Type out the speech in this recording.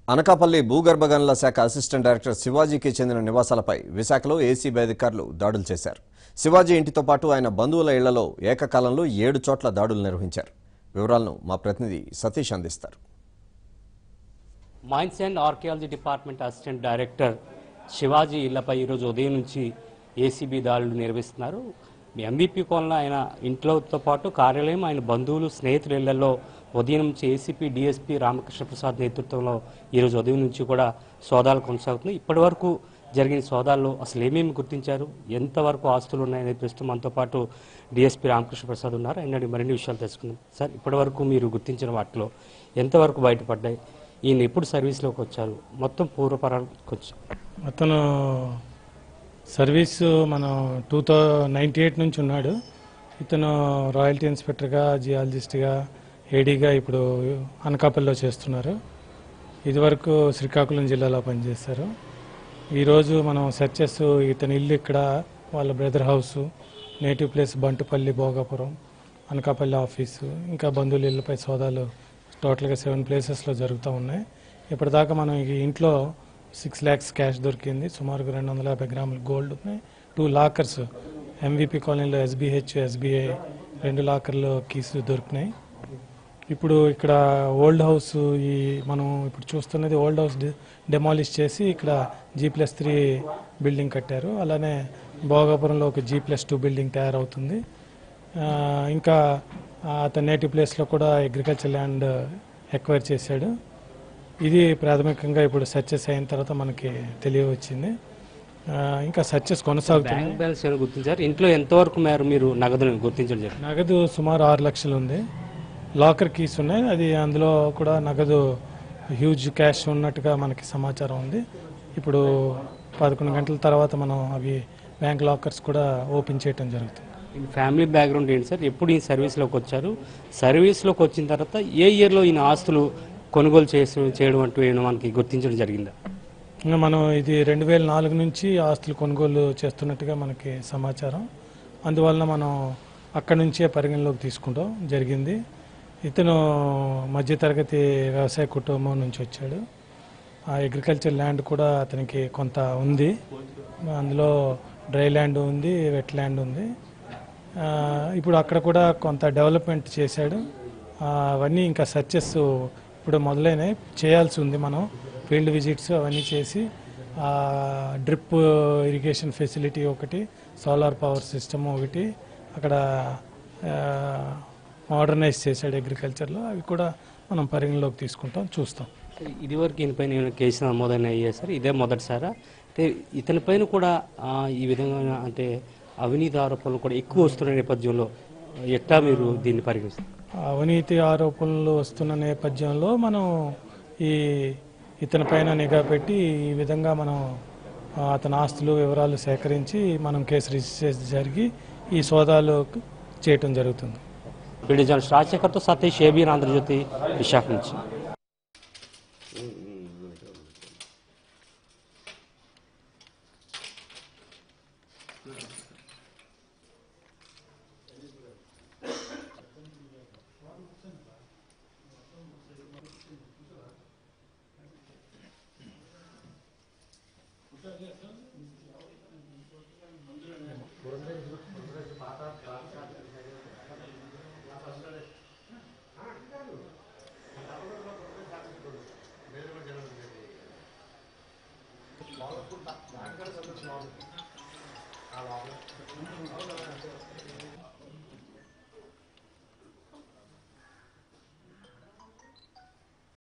అనకాపల్లి భూగర్భ గనుల శాఖ అసిస్టెంట్ డైరెక్టర్ శివాజీకి చెందిన నివాసాలపై విశాఖలో ఏసీబీ అధికారులు దాడులు చేశారు శివాజీ ఇంటితో పాటు ఆయన బంధువుల ఇళ్లలో ఏకకాలంలో ఏడు చోట్ల దాడులు నిర్వహించారు వివరాలను మా ప్రతినిధి సతీష్ అందిస్తారు mines and archaeology department assistant director Shivaji ఇళ్లపై ఈరోజు ఉదయం నుంచి ఏసీబీ దాడులు నిర్వహిస్తున్నారు ఎంబీపీ కోనలో ఆయన ఇంట్లోతో పాటు కార్యాలయం ఆయన బంధువులు స్నేహితుల ఇళ్లలో ఉదయం నుంచి ఏసీపీ డిఎస్పీ రామకృష్ణ ప్రసాద్ నేతృత్వంలో ఈరోజు ఉదయం నుంచి కూడా సోదాలు కొనసాగుతున్నాయి ఇప్పటి వరకు జరిగిన సోదాల్లో అసలు ఏమేమి గుర్తించారు ఎంతవరకు ఆస్తులు ఉన్నాయనే ప్రస్తుతం మనతో పాటు డిఎస్పీ రామకృష్ణ ప్రసాద్ ఉన్నారు ఆయన మరిన్ని విషయాలు తెలుసుకుందాం సార్ ఇప్పటి వరకు మీరు గుర్తించిన వాటిలో ఎంతవరకు బయటపడ్డాయి ఈయన ఎప్పుడు సర్వీస్లోకి వచ్చారు మొత్తం పూర్వపరాలకు వచ్చారు అతను సర్వీస్ మనం టూ థౌ నైంటీ ఎయిట్ నుంచి ఉన్నాడు ఇతను రాయల్టీ ఇన్స్పెక్టర్గా జియాలజిస్ట్గా ఏడీగా ఇప్పుడు అనకాపల్లిలో చేస్తున్నారు ఇదివరకు శ్రీకాకుళం జిల్లాలో పనిచేస్తారు ఈరోజు మనం సెర్చెస్ ఇతని ఇల్లు ఇక్కడ వాళ్ళ brother house native place Bantupalli Bhogapuram Anakapalli office ఇంకా బంధువుల ఇళ్ళపై సోదాలు టోటల్గా సెవెన్ ప్లేసెస్లో జరుగుతూ ఉన్నాయి ఇప్పటిదాకా మనం ఈ ఇంట్లో సిక్స్ ల్యాక్స్ క్యాష్ దొరికింది సుమారుగా రెండు వందల యాభై గ్రాముల గోల్డ్ ఉన్నాయి టూ లాకర్స్ ఎంవిపి కాలనీలో ఎస్బీహెచ్ ఎస్బీఐ రెండు లాకర్లు కీస్ దొరికినాయి ఇప్పుడు ఇక్కడ ఓల్డ్ హౌస్ ఈ మనం ఇప్పుడు చూస్తున్నది ఓల్డ్ హౌస్ డెమాలిష్ చేసి ఇక్కడ జీ ప్లస్ త్రీ బిల్డింగ్ కట్టారు అలానే భోగాపురంలో ఒక జీ ప్లస్ టూ బిల్డింగ్ తయారవుతుంది ఆ, ఇంకా ఆ, అతని నేటివ్ ప్లేస్లో కూడా అగ్రికల్చర్ ల్యాండ్ ఎక్వైర్ చేశాడు ఇది ప్రాథమికంగా ఇప్పుడు సర్చెస్ అయిన తర్వాత మనకి తెలియవచ్చింది ఆ, ఇంకా సర్చెస్ కొనసాగుతున్నాయి బ్యాంక్ బ్యాలెన్స్ ఏమైనా గుర్తించారు ఇంట్లో ఎంతవరకు మేర మీరు నగదును గుర్తించడం జరిగింది నగదు సుమారు ఆరు లక్షలు ఉంది లాకర్ కీస్ ఉన్నాయి అది అందులో కూడా నగదు హ్యూజ్ క్యాష్ ఉన్నట్టుగా మనకి సమాచారం ఉంది ఇప్పుడు పదకొండు గంటల తర్వాత మనం అవి బ్యాంక్ లాకర్స్ కూడా ఓపెన్ చేయటం జరుగుతుంది ఈయన ఫ్యామిలీ బ్యాక్గ్రౌండ్ ఏంటి సార్ ఎప్పుడు ఈయన సర్వీస్లోకి వచ్చారు సర్వీస్లోకి వచ్చిన తర్వాత ఏ ఇయర్లో ఈయన ఆస్తులు కొనుగోలు చేసి చేయడం అంటూ ఏమైనా మనకి గుర్తించడం జరిగిందా ఇంకా మనం ఇది రెండు వేల నాలుగు నుంచి ఆస్తులు కొనుగోలు చేస్తున్నట్టుగా మనకి సమాచారం అందువలన మనం అక్కడి నుంచే పరిగణలోకి తీసుకుంటాం జరిగింది ఇతను మధ్యతరగతి వ్యవసాయ కుటుంబం నుంచి వచ్చాడు ఆ అగ్రికల్చర్ ల్యాండ్ కూడా అతనికి కొంత ఉంది అందులో డ్రై ల్యాండ్ ఉంది వెట్ ల్యాండ్ ఉంది ఆ, ఇప్పుడు అక్కడ కూడా కొంత డెవలప్మెంట్ చేశాడు ఆ, అవన్నీ ఇంకా సర్చెస్ ఇప్పుడు మొదలైనవి చేయాల్సి ఉంది మనం ఫీల్డ్ విజిట్స్ అవన్నీ చేసి డ్రిప్ ఇరిగేషన్ ఫెసిలిటీ ఒకటి సోలార్ పవర్ సిస్టమ్ ఒకటి అక్కడ మోడర్నైజ్ చేశాడు అగ్రికల్చర్లో అవి కూడా మనం పరిగణలోకి తీసుకుంటాం చూస్తాం ఇదివరకు ఈయనపైన ఏమైనా కేసులు నమోదైన అయ్యాయి సార్ ఇదే మొదటిసారా అంటే ఇతనిపైన కూడా ఆ, ఈ విధంగా అంటే అవినీతి ఆరోపణలు కూడా ఎక్కువ వస్తున్న నేపథ్యంలో ఎట్లా మీరు దీన్ని పరిగణిస్తారు అవినీతి ఆరోపణలు వస్తున్న నేపథ్యంలో మనం ఈ ఇతని పైన నిఘా పెట్టి ఈ విధంగా మనం ఆ, అతని ఆస్తులు వివరాలు సేకరించి మనం కేసు రిజిస్టర్ చేసి జరిగి ఈ సోదాలు చేయటం జరుగుతుంది వీడియో జర్నలిస్ట్ రాజశేఖర్తో సతీష్ ఏబీ ఆంధ్రజ్యోతి విశాఖ నుంచి